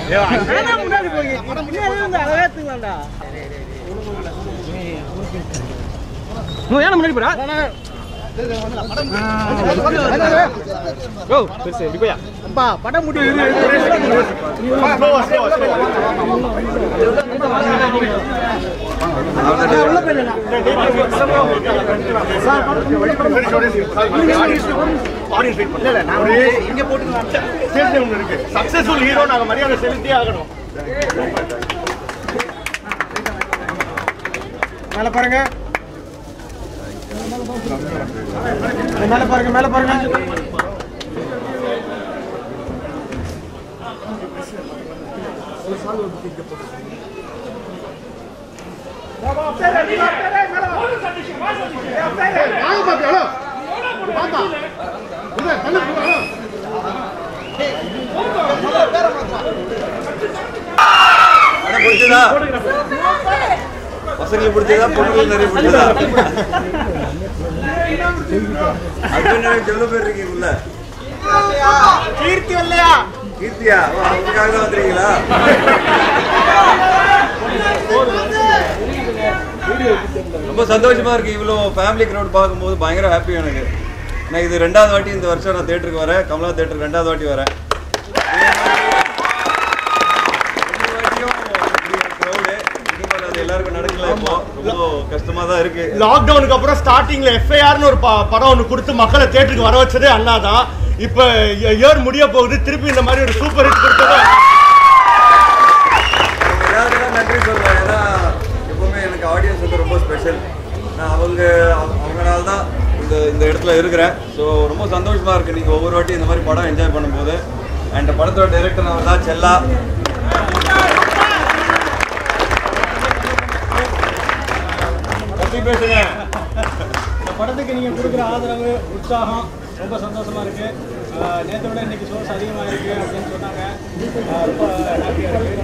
முன்னாடி போய் அழகா எடுத்துக்கலாம்டா ஏன் முன்னாடி போறா ஓ பெருசு இப்படி போயா அப்பா படம் முடி சக்சஸ்ஃபுல் ஹீரோ நாங்க மரியாதை செலுத்தியே ஆகணும் மேல பாருங்க மேல பாருங்க மேல பாருங்க படம் பிடிச்சதா பசங்களுக்கு பிடிச்சதா பொண்ணுங்களுக்கு நிறைய பிடிச்சதா ஹஸ்பண்ட் எவ்வளவு பேர் இருக்கீங்க உள்ள கீர்த்தி இல்லையா கீர்த்தியா ஓ, அவங்களுக்காக தான் வந்துருக்கீங்களா ரொம்ப சந்தோஷமா இருக்கு இவ்வளோ ஃபேமிலி க்ரௌட் பார்க்கும்போது பயங்கர ஹாப்பி எனக்கு நான் இது ரெண்டாவது வாட்டி இந்த வருஷம் நான் தேட்டருக்கு வரேன் கமலா தேட்டருக்கு ரெண்டாவது வாட்டி வரேன் ரெண்டு வாட்டியும் இப்படி ஒரு crowd. இனிமேல் அது எல்லாருக்கும் நடக்கல இப்போ ரொம்ப கஷ்டமா தான் இருக்கு லாக்டவுனுக்கு அப்புறம் ஸ்டார்டிங்ல எஃப்ஐஆர்னு ஒரு ப- படம் ஒன்று கொடுத்து மக்களை தேட்டருக்கு வர வச்சதே அண்ணா தான் இப்போ இயர் முடிய போகுது திருப்பி இந்த மாதிரி ஒரு சூப்பர் ஹிட் கொடுத்தது அவங்க எல்லாருக்கும் நன்றி சொல்றேன் ஏன்னா எப்பவுமே எனக்கு ஆடியன்ஸ் வந்து ரொம்ப ஸ்பெஷல் நான் அவங்க அவங்க- அவங்களால தான் இந்த இந்த இடத்துல இருக்கிறேன் ஸோ ரொம்ப சந்தோஷமா இருக்கு நீங்க ஒவ்வொரு வாட்டி இந்த மாதிரி படம் என்ஜாய் பண்ணும்போது அண்ட் படத்தோட டைரக்டர் அவர் தான் செல்லா பத்தி பேசுங்க இந்த படத்துக்கு நீங்கள் கொடுக்குற ஆதரவு உற்சாகம் ரொம்ப சந்தோஷமா இருக்கு ஆஹ் நேத்தை விட இன்னைக்கு சோர்ஸ் அதிகமாக இருக்கு அப்படின்னு சொன்னாங்க ஆஹ் ரொம்ப ஹாப்பியாக இருக்கு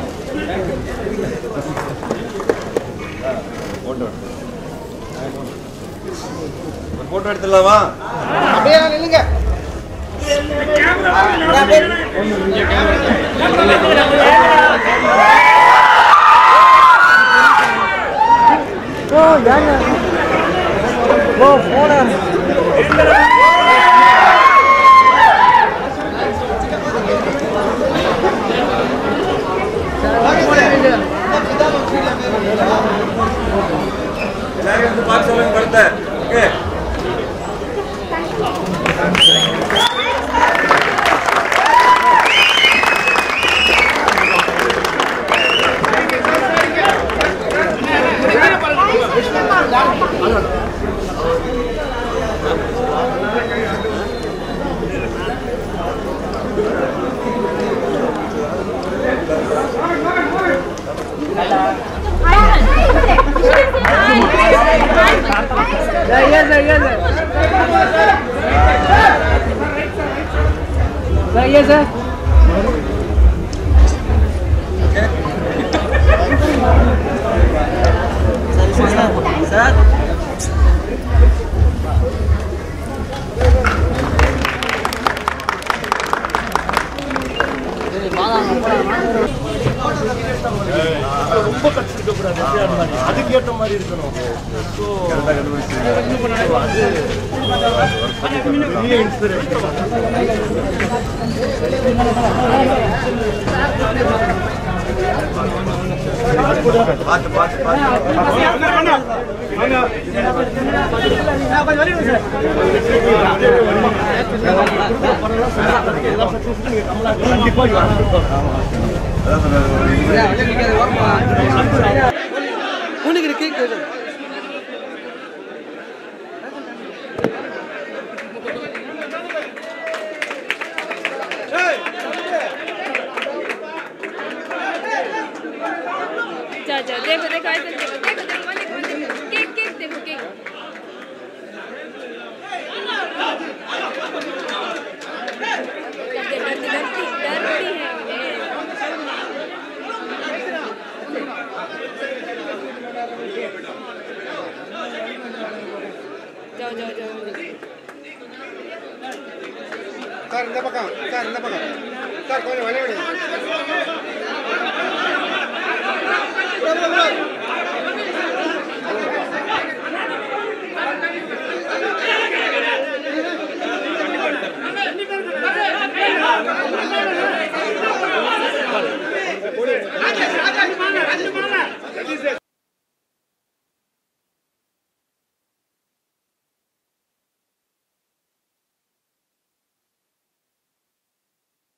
போட்டோ போட்டோ எடுத்துடலாமா அப்படியே நில்லுங்க ஓ ஏங்க ஓ போன எல்லாரும் வந்து பார்த்து சொல்லுங்க படத்தை ஓகே ரொம்ப கற்றுக்க கூடாது FIR மாதிரி. அதுக்கு ஏற்ற மாதிரி இருக்கணும் So, அது பெரிய inspiration. பார்த்து பார்த்து பார்த்து கண்டிப்பா அதான் சொன்னேன் ஒரு இது जा जा देखो देखो ऐसे देखो देखो देखो देखो देखो केक केक देखो केक डरती डरती डरती डरती है उन्हें जाओ जाओ जाओ சார் இந்த பக்கம் சார் இந்த பக்கம் சார் கொஞ்சம் வழி விடுங்க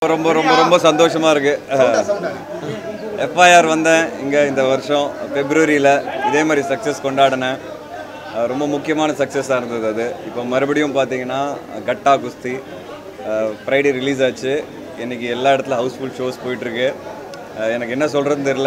ரொம்ப ரொம்ப ரொம்ப சந்தோஷமா இருக்கு எஃப்ஐஆர் வந்தேன் இங்கே இந்த வருஷம் பிப்ரவரியில் இதே மாதிரி சக்ஸஸ் கொண்டாடினேன் அஹ் ரொம்ப முக்கியமான சக்ஸஸாக இருந்தது அது இப்போ மறுபடியும் பார்த்தீங்கன்னா கட்டா குஸ்தி ஃப்ரைடே ரிலீஸ் ஆச்சு இன்னைக்கு எல்லா இடத்துல ஹவுஸ்ஃபுல் ஷோஸ் போயிட்டுருக்கு எனக்கு என்ன சொல்கிறதுன்னு தெரில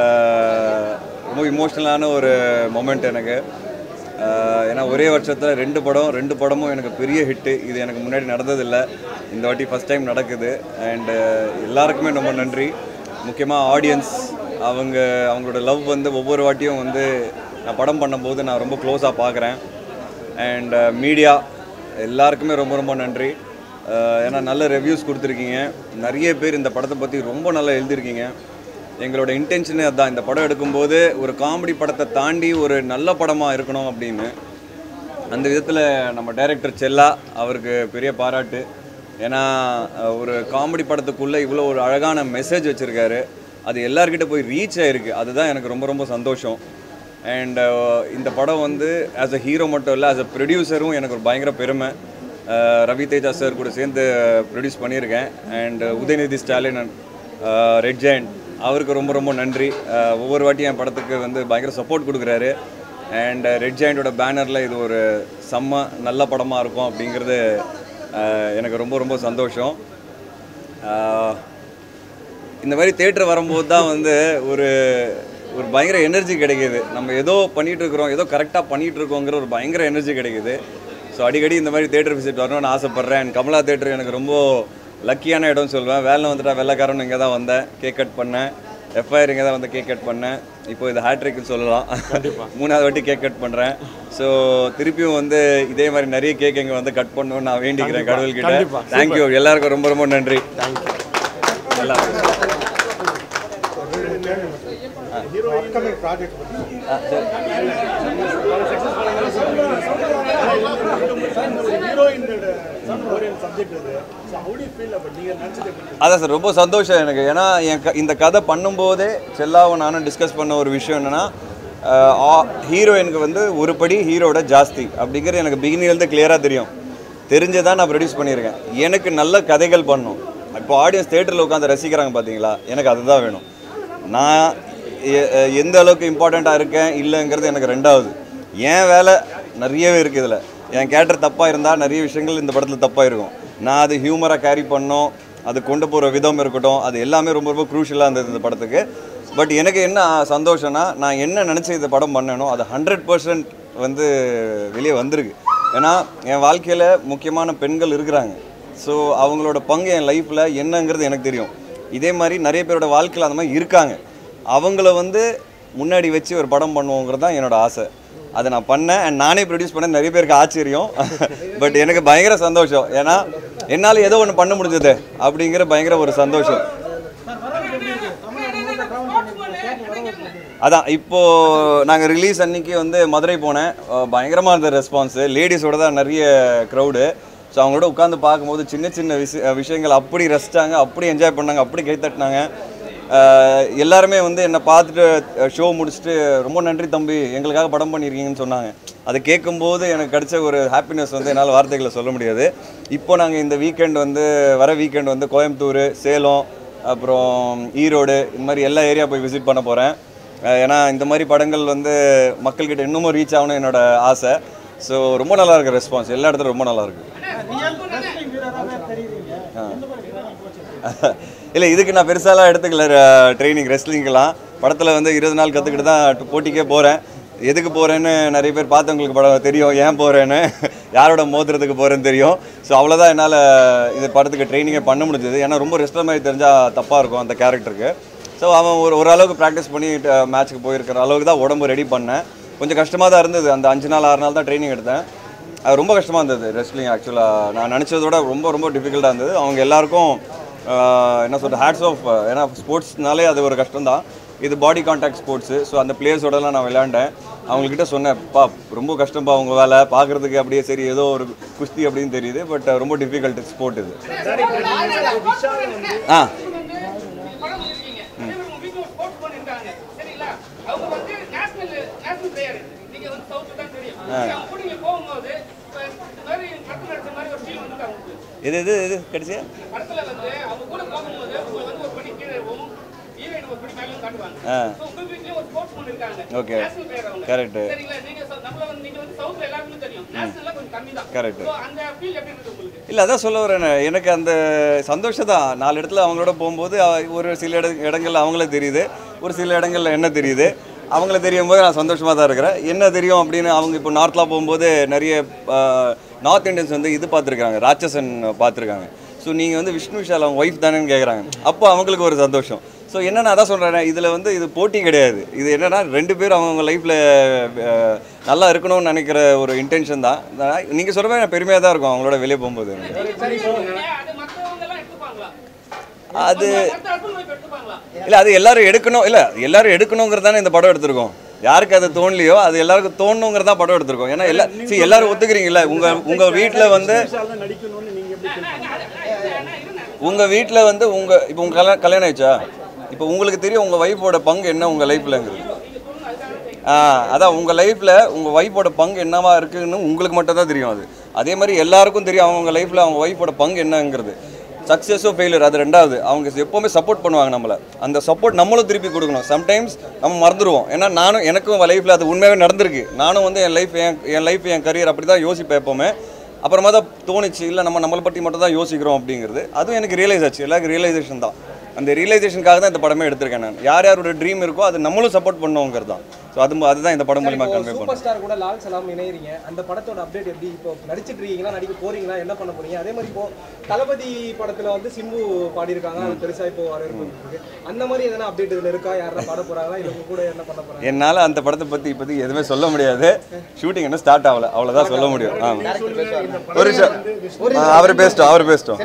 ரொம்ப இமோஷ்னலான ஒரு மொமெண்ட் எனக்கு ஆஹ் ஏன்னா ஒரே வருஷத்தில் ரெண்டு படம் ரெண்டு படமும் எனக்கு பெரிய ஹிட்டு இது எனக்கு முன்னாடி நடந்ததில்லை இந்த வாட்டி ஃபஸ்ட் டைம் நடக்குது அண்டு எல்லாருக்குமே ரொம்ப நன்றி முக்கியமாக ஆடியன்ஸ் அவங்க அவங்களோட லவ் வந்து ஒவ்வொரு வாட்டியும் வந்து நான் படம் பண்ணும்போது நான் ரொம்ப க்ளோஸாக பார்க்குறேன் அண்ட் மீடியா எல்லாருக்குமே ரொம்ப ரொம்ப நன்றி ஆஹ் ஏன்னா நல்ல ரிவ்யூஸ் கொடுத்துருக்கீங்க நிறைய பேர் இந்த படத்தை பற்றி ரொம்ப நல்லா எழுதியிருக்கீங்க எங்களோட இன்டென்ஷனே அதுதான் இந்த படம் எடுக்கும்போது ஒரு காமெடி படத்தை தாண்டி ஒரு நல்ல படமாக இருக்கணும் அப்படின்னு அந்த விதத்தில் நம்ம டைரக்டர் செல்லா அவருக்கு பெரிய பாராட்டு ஏன்னா அஹ், ஒரு காமெடி படத்துக்குள்ளே இவ்வளோ ஒரு அழகான மெசேஜ் வச்சுருக்காரு அது எல்லார்கிட்ட போய் ரீச் ஆயிருக்கு அதுதான் எனக்கு ரொம்ப ரொம்ப சந்தோஷம் அண்ட் இந்த படம் வந்து ஆஸ் அ ஹீரோ மட்டும் இல்லை ஆஸ் அ ப்ரொடியூசரும் எனக்கு ஒரு பயங்கர பெருமை அஹ், ரவி தேஜா சார் கூட சேர்ந்து ப்ரொடியூஸ் பண்ணியிருக்கேன் and Udhayanidhi Stalin and red giant அவருக்கு ரொம்ப ரொம்ப நன்றி அஹ், ஒவ்வொரு வாட்டியும் என் படத்துக்கு வந்து பயங்கர சப்போர்ட் கொடுக்குறாரு அண்ட் ரெட் ஜெயண்டோட பேனரில் இது ஒரு செம்ம நல்ல படமாக இருக்கும் அப்படிங்கிறது அஹ், எனக்கு ரொம்ப ரொம்ப சந்தோஷம் அஹ், இந்த மாதிரி தேட்டர் வரும்போது தான் வந்து ஒரு ஒரு பயங்கர எனர்ஜி கிடைக்குது நம்ம ஏதோ பண்ணிட்டு இருக்கிறோம் ஏதோ கரெக்டாக பண்ணிட்டு இருக்கோங்கிற ஒரு பயங்கர எனர்ஜி கிடைக்குது ஸோ அடிக்கடி இந்த மாதிரி தேட்டர் விசிட் வரணும்னு ஆசைப்பட்றேன் And கமலா தேட்டர் எனக்கு ரொம்ப லக்கியான இடம் சொல்லுவேன் வேலை வந்துட்டா வெள்ளைக்காரன் இங்கே தான் வந்தேன் கேக் கட் பண்ணேன் எஃப்ஐஆர் இங்கே தான் வந்து கேக் கட் பண்ணேன் இப்போ இது ஹேட்ரிக்னு சொல்லலாம் மூணாவது வாட்டி கேக் கட் பண்ணுறேன் ஸோ திருப்பியும் வந்து இதே மாதிரி நிறைய கேக் இங்கே வந்து கட் பண்ணணும்னு நான் வேண்டிக்கிறேன் கடவுள்கிட்ட தேங்க்யூ எல்லாருக்கும் ரொம்ப ரொம்ப நன்றி எல்லாருக்கும் ஆ, சரி. அதான் சார் ரொம்ப சந்தோஷம் எனக்கு ஏன்னா என் க- இந்த கதை பண்ணும்போதே செல்லாவும் நானும் டிஸ்கஸ் பண்ண ஒரு விஷயம் என்னன்னா ஹீரோயினுக்கு வந்து ஒரு படி ஹீரோட ஜாஸ்தி அப்படிங்கிறது எனக்கு பிகினிலேருந்து கிளியராக தெரியும் தெரிஞ்சதான் நான் ப்ரொடியூஸ் பண்ணியிருக்கேன் எனக்கு நல்ல கதைகள் பண்ணும் இப்போ ஆடியன்ஸ் தேட்டரில் உட்காந்து ரசிக்கிறாங்க பார்த்தீங்களா எனக்கு அதுதான் வேணும் நான் எ- எ- எந்த அளவுக்கு இம்பார்ட்டண்ட்டாக இருக்கேன் இல்லைங்கிறது எனக்கு ரெண்டாவது என் வேலை நிறையவே இருக்குது இதில் என் கேரக்டர் தப்பாக இருந்தால் நிறைய விஷயங்கள் இந்த படத்தில் தப்பாக இருக்கும் நான் அது ஹியூமராக கேரி பண்ணோம் அது கொண்டு போகிற விதம் இருக்கட்டும் அது எல்லாமே ரொம்ப ரொம்ப க்ரூஷியலாக இருந்தது இந்த படத்துக்கு பட் எனக்கு என்ன சந்தோஷம்னா நான் என்ன நினச்சி இந்த படம் பண்ணனோ அது ஹண்ட்ரட் பர்சன்ட் வந்து வெளியே வந்திருக்கு ஏன்னா என் வாழ்க்கையில் முக்கியமான பெண்கள் இருக்கிறாங்க ஸோ அவங்களோட பங்கு என் லைஃப்பில் என்னங்கிறது எனக்கு தெரியும் இதே மாதிரி நிறைய பேரோட வாழ்க்கையில் அந்த மாதிரி இருக்காங்க அவங்கள வந்து முன்னாடி வச்சு ஒரு படம் பண்ணுவோங்கிறது தான் என்னோட ஆசை அதை நான் பண்ணேன் அண்ட் நானே ப்ரொடியூஸ் பண்ண நிறைய பேருக்கு ஆச்சரியம் பட் எனக்கு பயங்கர சந்தோஷம் ஏன்னா என்னால் ஏதோ ஒன்று பண்ண முடிஞ்சது அப்படிங்கிற பயங்கர ஒரு சந்தோஷம் அதான் இப்போ நாங்கள் ரிலீஸ் அன்னைக்கு வந்து மதுரை போனேன் அஹ் பயங்கரமா இருந்த ரெஸ்பான்ஸு லேடிஸோட தான் நிறைய க்ரௌடு ஸோ அவங்களோட உட்காந்து பார்க்கும்போது சின்ன சின்ன விஷ விஷயங்கள் அப்படி ரசிச்சாங்க அப்படி என்ஜாய் பண்ணாங்க அப்படி கை தட்டினாங்க அஹ் எல்லாருமே வந்து என்னை பார்த்துட்டு ஷோ முடிச்சுட்டு ரொம்ப நன்றி தம்பி எங்களுக்காக படம் பண்ணியிருக்கீங்கன்னு சொன்னாங்க அதை கேட்கும்போது எனக்கு கிடைச்ச ஒரு ஹாப்பினஸ் வந்து என்னால் வார்த்தைகளை சொல்ல முடியாது இப்போ நாங்கள் இந்த வீக்கெண்ட் வந்து வர வீக்கெண்ட் வந்து கோயம்புத்தூர் சேலம் அப்புறம் ஈரோடு இந்த மாதிரி எல்லா ஏரியா போய் விசிட் பண்ண போகிறேன் ஏன்னா இந்த மாதிரி படங்கள் வந்து மக்கள்கிட்ட இன்னமும் ரீச் ஆகணும் என்னோட ஆசை ஸோ ரொம்ப நல்லா இருக்கு ரெஸ்பான்ஸ் எல்லா இடத்துலையும் ரொம்ப நல்லா இருக்கு இல்லை இதுக்கு நான் பெருசாலாம் எடுத்துக்கல ட்ரைனிங் ரெஸ்லிங்க்கெலாம் படத்தில் வந்து இருபது நாள் கற்றுக்கிட்டு தான் போட்டிக்கே போகிறேன் எதுக்கு போகிறேன்னு நிறைய பேர் பார்த்தவங்களுக்கு படம் தெரியும் ஏன் போகிறேன்னு யாரோட மோதுறதுக்கு போகிறேன்னு தெரியும் ஸோ அவ்வளோதான் என்னால் இது படத்துக்கு ட்ரைனிங்கே பண்ண முடிஞ்சது ஏன்னா ரொம்ப ரெஸ்டர் மாதிரி தெரிஞ்சால் தப்பாக இருக்கும் அந்த கேரக்டருக்கு ஸோ அவன் ஒரு ஓரளவுக்கு ப்ராக்டிஸ் பண்ணி மேட்ச்சுக்கு போயிருக்கிற அளவுக்கு தான் உடம்பு ரெடி பண்ணேன் கொஞ்சம் கஷ்டமாக தான் இருந்தது அந்த அஞ்சு நாள் ஆறு நாள் தான் ட்ரைனிங் எடுத்தேன் அது ரொம்ப கஷ்டமாக இருந்தது ரெஸ்லிங் ஆக்சுவலாக நான் நினச்சதோட ரொம்ப ரொம்ப டிஃபிகல்ட்டாக இருந்தது அவங்க எல்லாருக்கும் ஆஹ், என்ன சொல்கிறது ஹேட்ஸ் ஆஃப் ஏன்னா ஸ்போர்ட்ஸ்னாலே அது ஒரு கஷ்டம் தான் இது பாடி கான்டாக்ட் ஸ்போர்ட்ஸு ஸோ அந்த பிளேயர்ஸோடலாம் நான் விளையாண்டேன் அவங்கக்கிட்ட சொன்னேன் பா ரொம்ப கஷ்டம்ப்பா அவங்க வேலை பார்க்குறதுக்கு அப்படியே சரி ஏதோ ஒரு குஸ்தி அப்படின்னு தெரியுது பட் ரொம்ப டிஃபிகல்ட் ஸ்போர்ட் இது ஆ படம் பண்ணிருக்கீங்க அதே மாதிரி உங்க வீட்டுல ஒரு ஸ்போர்ட்ஸ் பண்ணிருக்காங்க சரிங்களா அவங்க வந்து நேஷனல் நேஷனல் பிளேயர் நீங்க வந்து சவுத் தான் தெரியும் அவங்க கூட நீங்க போகும்போது இப்ப இந்த மாதிரி படத்துல நடிச்ச மாதிரி ஒரு ஃபீல் வந்து அவங்களுக்கு இது இது இது கிடைச்சி படத்துல வந்து அவங்க கூட லைன் ஒரு படி மேலும் காட்டுவாங்க ஆ. So, உங்க வீட்லயும் ஒரு ஸ்போர்ட்ஸ்மேன் இருக்காங்க Okay. நேஷனல் பிளேயர் அவங்க Correct. சரிங்களா நீங்க ச- நம்மள வந்து நீங்க வந்து சவுத்ல எல்லாருக்கும் தெரியும் நேஷனல்ல கொஞ்சம் கம்மி தான் Correct. So, அந்த ஃபீல் எப்படி இருக்கு உங்களுக்கு இல்லை அதான் சொல்ல வரேன் எனக்கு அந்த சந்தோஷம் தான் நாலு இடத்துல அவங்களோட போகும்போது அஹ், ஒரு சில இட இடங்கள்ல அவங்கள தெரியுது ஒரு சில இடங்கள்ல என்ன தெரியுது அவங்கள தெரியும் போது நான் சந்தோஷமாக தான் இருக்கிறேன் என்ன தெரியும் அப்படின்னு அவங்க இப்போ நார்த்லாம் போகும்போது நிறைய நார்த் இந்தியன்ஸ் வந்து இது பார்த்துருக்காங்க ராட்சசன் பார்த்துருக்காங்க ஸோ நீங்கள் வந்து விஷ்ணு விஷால் அவங்க ஒய்ஃப் தானேன்னு கேட்குறாங்க அப்போ அவங்களுக்கு ஒரு சந்தோஷம் ஸோ என்ன நான் அதான் சொல்கிறேன் இதில் வந்து இது போட்டி கிடையாது இது என்னன்னா ரெண்டு பேரும் அவங்கவுங்க லைஃப்பில் நல்லா இருக்கணும்னு நினைக்கிற ஒரு இன்டென்ஷன் தான் நீங்கள் சொல்கிற மாதிரி பெருமையாக தான் இருக்கும் அவங்களோட வெளியே போகும்போது எனக்கு. ஏன் அது மத்தவங்க எல்லாம் எடுத்துப்பாங்களா அது மத்த ஹஸ்பண்ட் ஒய்ஃப் எடுத்துப்பாங்களா இல்லை அது எல்லாரும் எடுக்கணும் இல்லை எல்லாரும் எடுக்கணுங்கிறது தானே இந்த படம் எடுத்திருக்கோம் யாருக்கு அது தோணலையோ அது எல்லாருக்கும் தோணுங்கிறது தான் படம் எடுத்திருக்கோம் ஏன்னா எல்லா சரி எல்லாரும் ஒத்துக்கிறீங்கல்ல உங்கள் உங்கள் வீட்டில் வந்து உங்கள் வீட்டில் வந்து உங்கள் இப்போ உங்கள் கல்யாணம் கல்யாணம் ஆயிடுச்சா இப்போ உங்களுக்கு தெரியும் உங்கள் ஒய்ஃபோட பங்கு என்ன உங்கள் லைஃப்லங்கிறது ஆ அதான் உங்கள் லைஃப்பில் உங்கள் ஒய்ஃபோட பங்கு என்னவா இருக்குன்னு உங்களுக்கு மட்டும் தான் தெரியும் அது அதே மாதிரி எல்லாருக்கும் தெரியும் அவங்க லைஃப்பில் அவங்க ஒய்ஃபோட பங்கு என்னங்கிறது சக்ஸஸோ ஃபெயிலியர் அது ரெண்டாவது அவங்க எப்போவுமே சப்போர்ட் பண்ணுவாங்க நம்மளை அந்த சப்போர்ட் நம்மளும் திருப்பி கொடுக்கணும் சம்டைம்ஸ் நம்ம மறந்துடுவோம் ஏன்னா நானும் எனக்கும் லைஃப்பில் அது உண்மையாகவே நடந்திருக்கு நானும் வந்து என் லைஃப் என் என் லைஃப் என் கரியர் அப்படி தான் யோசிப்பேன் எப்போவுமே அப்புறமா தான் தோணுச்சு இல்லை நம்ம நம்மளை பற்றி மட்டும் தான் யோசிக்கிறோம் அப்படிங்கிறது அதுவும் எனக்கு ரியலைஸ் ஆச்சு எல்லாருக்கும் ரியலைசேஷன் தான் அந்த ரியலைசேஷனுக்காக தான் இந்த படமே எடுத்திருக்கேன் நான் யார் யாரோட ட்ரீம் இருக்கோ அது நம்மளும் சப்போர்ட் பண்ணுவோங்கிறது தான் ஸோ அது அதுதான் இந்த படம் மூலியமாக கன்வே சூப்பர் பண்ணுறேன் ஸ்டார் கூட லால் சலாம் இணையறீங்க அந்த படத்தோட அப்டேட் எப்படி இப்போ நடிச்சிட்டு இருக்கீங்களா நடிக்க போறீங்களா என்ன பண்ண போறீங்க அதே மாதிரி இப்போ தளபதி படத்துல வந்து சிம்பு பாடியிருக்காங்க அது பெருசா இப்போ வரவேற்பு இருக்கு அந்த மாதிரி எதனா அப்டேட் இதுல இருக்கா யாரா பாட போறாங்களா இல்ல உங்க கூட என்ன பண்ண போறாங்க என்னால் அந்த படத்தை பற்றி இப்போதைக்கு எதுவுமே சொல்ல முடியாது ஷூட்டிங் இன்னும் ஸ்டார்ட் ஆகல அவ்வளோதான் சொல்ல முடியும் ஆமாம் ஒரு நிமிஷம் ஆ, அவர் பேசிட்டோம் அவர் பேசிட்டோம்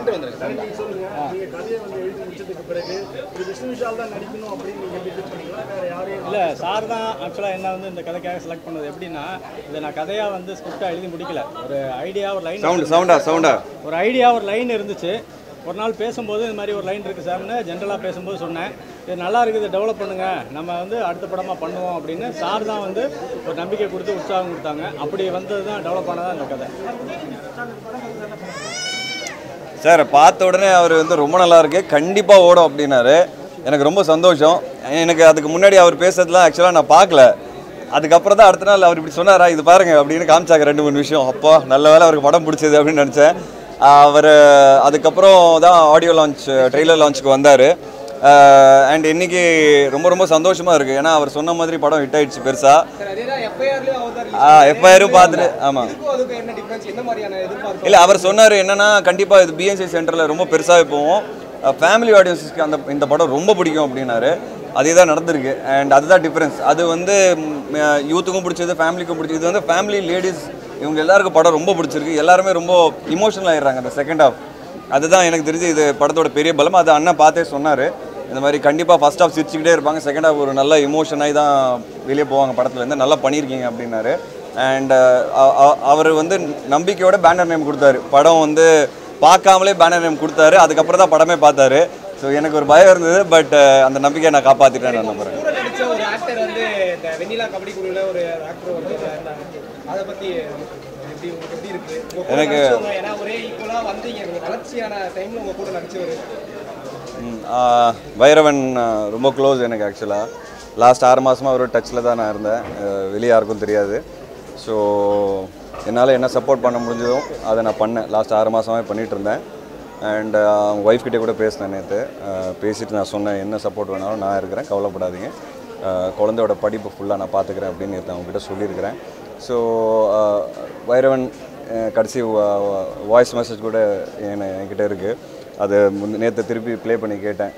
இல்லை சார் தான் ஆக்சுவலாக என்ன வந்து இந்த கதைக்காக செலக்ட் பண்ணது எப்படின்னா இதை நான் கதையாக வந்து ஸ்கிரிப்டாக எழுதி முடிக்கல ஒரு ஐடியா ஒரு லைன் சவுண்டு சவுண்டா சவுண்டா ஒரு ஐடியா ஒரு லைன் இருந்துச்சு ஒரு நாள் பேசும்போது இந்த மாதிரி ஒரு லைன் இருக்குது சார்னு ஜென்ரலாக பேசும்போது சொன்னேன் இது நல்லா இருக்குது டெவலப் பண்ணுங்க நம்ம வந்து அடுத்த படமாக பண்ணுவோம் அப்படின்னு சார் தான் வந்து ஒரு நம்பிக்கை கொடுத்து உற்சாகம் கொடுத்தாங்க அப்படி வந்தது தான் டெவலப் ஆனதான் இந்த கதை சார் பார்த்த உடனே அவர் வந்து ரொம்ப நல்லா இருக்கு கண்டிப்பாக ஓடும் அப்படின்னாரு எனக்கு ரொம்ப சந்தோஷம் எனக்கு அதுக்கு முன்னாடி அவர் பேசுறதுலாம் ஆக்சுவலாக நான் பார்க்கல அதுக்கப்புறம் தான் அடுத்த நாள் அவர் இப்படி சொன்னாரா இது பாருங்க அப்படின்னு காமிச்சாங்க ரெண்டு மூணு விஷயம் அப்பா நல்ல வேளை அவருக்கு படம் பிடிச்சது அப்படின்னு நினச்சேன் அவர் அதுக்கப்புறம் தான் ஆடியோ லான்ச் ட்ரெய்லர் லான்ச்சுக்கு வந்தார் அண்ட் இன்னைக்கு ரொம்ப ரொம்ப சந்தோஷமாக இருக்குது ஏன்னா அவர் சொன்ன மாதிரி படம் ஹிட் ஆயிடுச்சு பெருசாக சார் அதேதான் எஃப்ஐஆர்லயும் அவர் தான் எஃப்ஐஆரும் பார்த்துட்டு ஆமாம் இதுக்கும் அதுக்கும் என்ன டிஃபரன்ஸ் என்ன மாதிரியான எதிர்பார்ப்பு இல்லை அவர் சொன்னார் என்னன்னா கண்டிப்பாக இது பிஎன்சி சென்டரில் ரொம்ப பெருசாக போவோம் ஃபேமிலி ஆடியன்ஸஸ்க்கு அந்த இந்த படம் ரொம்ப பிடிக்கும் அப்படின்னாரு அதே தான் நடந்திருக்கு அண்ட் அதுதான் டிஃப்ரென்ஸ் அது வந்து யூத்துக்கும் பிடிச்சது ஃபேமிலிக்கும் பிடிச்சது இது வந்து ஃபேமிலி லேடிஸ் இவங்க எல்லாருக்கும் படம் ரொம்ப பிடிச்சிருக்கு எல்லாருமே ரொம்ப இமோஷனல் ஆயிடுறாங்க அந்த செகண்ட் ஹாஃப் அதுதான் எனக்கு தெரிஞ்சு இது படத்தோட பெரிய பலம் அது அண்ணன் பார்த்தே சொன்னார் இந்த மாதிரி கண்டிப்பாக ஃபர்ஸ்ட் ஹாஃப் சிரிச்சுக்கிட்டே இருப்பாங்க செகண்ட் ஹாஃப் ஒரு நல்ல இமோஷனாகி தான் வெளியே போவாங்க படத்துலேருந்து நல்லா பண்ணியிருக்கீங்க அப்படின்னாரு அண்ட் அவர் வந்து நம்பிக்கையோட பேனர் நேம் கொடுத்தாரு படம் வந்து பார்க்காமலே பேனர் நேம் கொடுத்தாரு அதுக்கப்புறம் தான் படமே பார்த்தாரு ஸோ எனக்கு ஒரு பயம் இருந்தது பட் அந்த நம்பிக்கையை நான் காப்பாற்றிட்டேன் நான் நம்புறேன் கூட நடிச்ச ஒரு ஆக்டர் வந்து இந்த வெண்ணிலா கபடி குழுல ஒரு ஆக்டர் வந்து இருந்தாங்க அதை பத்தி எப்படி உங்களுக்கு எப்படி இருக்கு உங்க கூட எனக்கு- நடிச்சவங்க, ஏன்னா ஒரே ஈக்குவலா வந்தீங்க நீங்க வளர்ச்சியான டைம்ல உங்க கூட நடிச்சவர் ம், ஆ, வைரவன் ஆ, ரொம்ப க்ளோஸ் எனக்கு ஆக்சுவலாக லாஸ்ட் ஆறு மாதமாக ஒரு டச்சில் தான் நான் இருந்தேன் அஹ், வெளியே யாருக்கும் தெரியாது ஸோ என்னால் என்ன சப்போர்ட் பண்ண முடிஞ்சதோ அதை நான் பண்ணேன் லாஸ்ட் ஆறு மாதமாகவே பண்ணிகிட்டு இருந்தேன் அண்ட் அவங்க ஒய்ஃப் கிட்டே கூட பேசினேன் நேற்று பேசிட்டு நான் சொன்னேன் என்ன சப்போர்ட் வேணாலும் நான் இருக்கிறேன் கவலைப்படாதீங்க அஹ், குழந்தையோட படிப்பு ஃபுல்லாக நான் பார்த்துக்கிறேன் அப்படின்னு நேற்று அவங்ககிட்ட சொல்லியிருக்கிறேன் ஸோ வைரவன் அஹ், கடைசி வாய்ஸ் மெசேஜ் கூட என் என்கிட்ட இருக்குது அது நேற்று திருப்பி ப்ளே பண்ணி கேட்டேன்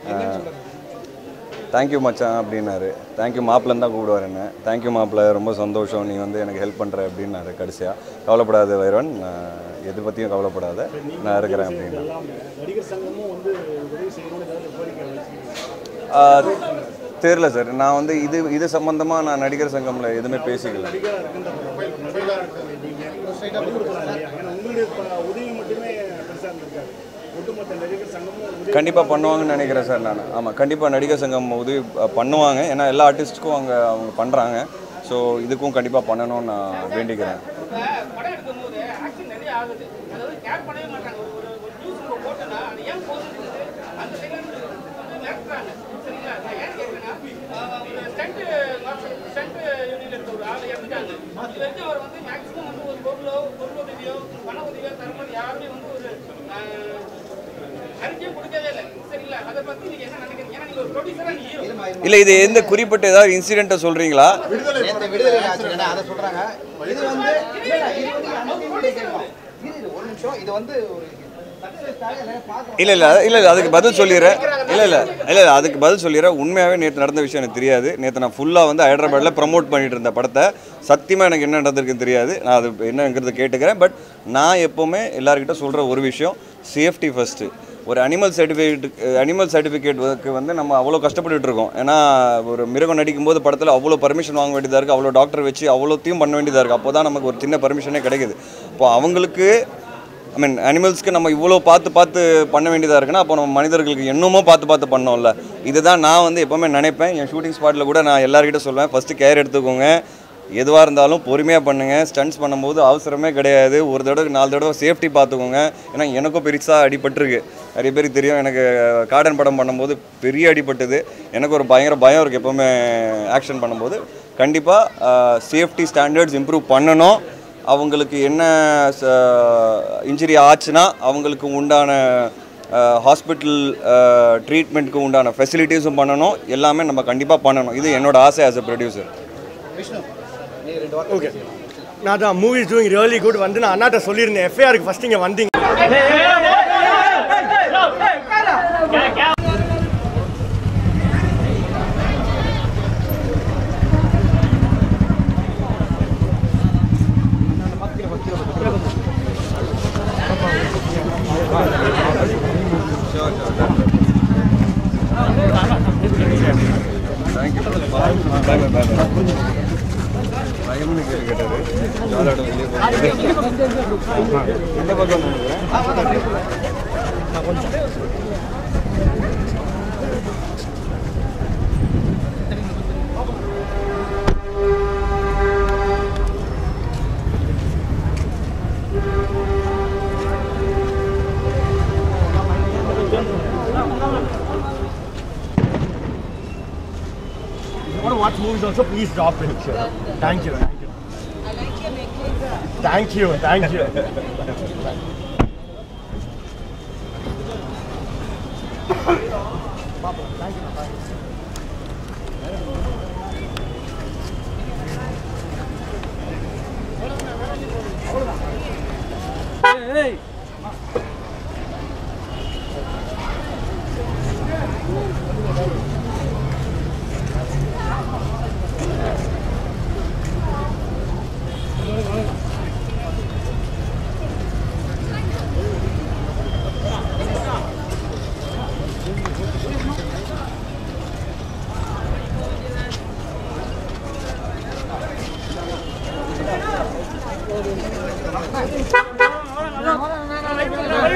தேங்க்யூ மச்சான் அப்படின்னாரு தேங்க்யூ மாப்பிள்ளன்னு தான் கூப்பிடுவார் என்ன தேங்க்யூ மாப்பிள்ள ரொம்ப சந்தோஷம் நீ வந்து எனக்கு ஹெல்ப் பண்ணுற அப்படின்னாரு கடைசியாக கவலைப்படாத வைரவன் நான் எது பற்றியும் கவலைப்படாத நான் இருக்கிறேன் அப்படின்னு தெரில சார் நான் வந்து இது இது சம்மந்தமாக நான் நடிகர் சங்கமில் எதுவுமே பேசிக்கல கண்டிப்பாக பண்ணுவாங்கன்னு நினைக்கிறேன் சார் நான் ஆமாம் கண்டிப்பாக நடிகர் சங்கம் உதவி அஹ், பண்ணுவாங்க ஏன்னா எல்லா ஆர்டிஸ்ட்டுக்கும் அவங்க அவங்க பண்ணுறாங்க ஸோ இதுக்கும் கண்டிப்பாக பண்ணணும்னு நான் வேண்டிக்கிறேன் இப்ப படம் எடுக்கும்போது ஆக்ஷன் நிறைய ஆகுது அதாவது கேர் பண்ணவே மாட்டாங்க ஒரு ஒரு ஒரு நியூஸ் நம்ம போட்டோம்னா அது ஏன் போகுதுன்றது அந்த டைம்ல வந்து மிரட்டுறாங்க சரிங்களா நான் ஏன் கேட்குறேன்னா அறிக்கையே கொடுக்கவே இல்லை சரிங்களா அதை பத்தி நீங்க என்ன நினைக்கிறீங்க ஏன்னா நீங்க ஒரு ப்ரொடியூசரா நீங்க hero. இல்லை இது எந்த குறிப்பிட்ட ஏதாவது இன்சிடென்ட்டை சொல்கிறீங்களா நேத்து விடுதலை ஆச்சுன்னா அதை சொல்றாங்க இது வந்து இல்ல, இல்ல, இது வந்து unlimited கேட்கலாம். இரு, இரு, ஒரு நிமிஷம் இது வந்து ஒரு success-க்காக எல்லாரும் பார்க்கணும். இல்லை இல்லை இல்லை இல்லை அதுக்கு பதில் சொல்லிடுறேன் இல்லை இல்லை இல்லை இல்லை அதுக்கு பதில் சொல்லிடுறேன் உண்மையாகவே நேற்று நடந்த விஷயம் எனக்கு தெரியாது நேற்று நான் ஃபுல்லாக வந்து ஹைதராபாத்தில் ப்ரமோட் பண்ணிட்டு இருந்த படத்தை சத்தியமாக எனக்கு என்ன நடந்திருக்குன்னு தெரியாது நான் அது என்னங்கிறத கேட்டுக்கிறேன் பட் நான் எப்போவுமே எல்லாருக்கிட்ட சொல்கிற ஒரு விஷயம் சேஃப்டி ஃபஸ்ட்டு ஒரு அனிமல் சர்டிஃபிகேட் அனிமல் சர்டிஃபிகேட்டுக்கு வந்து நம்ம அவ்வளோ கஷ்டப்பட்டுட்டு இருக்கோம் ஏன்னா ஒரு மிருகம் நடிக்கும்போது படத்தில் அவ்வளோ பர்மிஷன் வாங்க வேண்டியதாக இருக்குது அவ்வளோ டாக்டர் வச்சு அவ்வளோத்தையும் பண்ண வேண்டியதாக இருக்குது அப்போ தான் நமக்கு ஒரு சின்ன பர்மிஷனே கிடைக்குது இப்போ அவங்களுக்கு ஐ மீன் அனிமல்ஸ்க்கு நம்ம இவ்வளோ பார்த்து பார்த்து பண்ண வேண்டியதாக இருக்குன்னா அப்போ நம்ம மனிதர்களுக்கு என்னமோ பார்த்து பார்த்து பண்ணோம்ல இதுதான் நான் வந்து எப்போவுமே நினைப்பேன் என் ஷூட்டிங் ஸ்பாட்டில் கூட நான் எல்லார்கிட்ட சொல்லுவேன் ஃபஸ்ட்டு கேர் எடுத்துக்கோங்க எதுவாக இருந்தாலும் பொறுமையாக பண்ணுங்கள் ஸ்டண்ட்ஸ் பண்ணும்போது அவசரமே கிடையாது ஒரு தடவை நாலு தடவை சேஃப்டி பார்த்துக்கோங்க ஏன்னா எனக்கும் பெருசாக அடிபட்டிருக்கு நிறைய பேருக்கு தெரியும் எனக்கு கார்டன் படம் பண்ணும்போது பெரிய அடிபட்டது எனக்கு ஒரு பயங்கர பயம் இருக்குது எப்போவுமே ஆக்ஷன் பண்ணும்போது கண்டிப்பாக சேஃப்டி ஸ்டாண்டர்ட்ஸ் இம்ப்ரூவ் பண்ணணும் அவங்களுக்கு என்ன இன்ஜுரி ஆச்சுன்னா அவங்களுக்கு உண்டான ஹாஸ்பிட்டல் ட்ரீட்மெண்ட்டுக்கு உண்டான ஃபெசிலிட்டிஸும் பண்ணணும் எல்லாமே நம்ம கண்டிப்பாக பண்ணணும் இது என்னோட ஆசை ஆஸ் அ ப்ரொடியூசர் ஓகே நான் தான் மூவிஸ் டூயிங் ரியலி குட் வந்து நான் அண்ணாட்ட சொல்லியிருந்தேன் எஃப்ஐஆருக்கு ஃபஸ்ட் இங்கே வந்தீங்க you want to watch movies also, please drop in. Sure. Thank you. Thank you. Thank you. Thank you.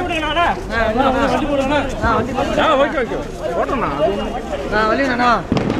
வண்டி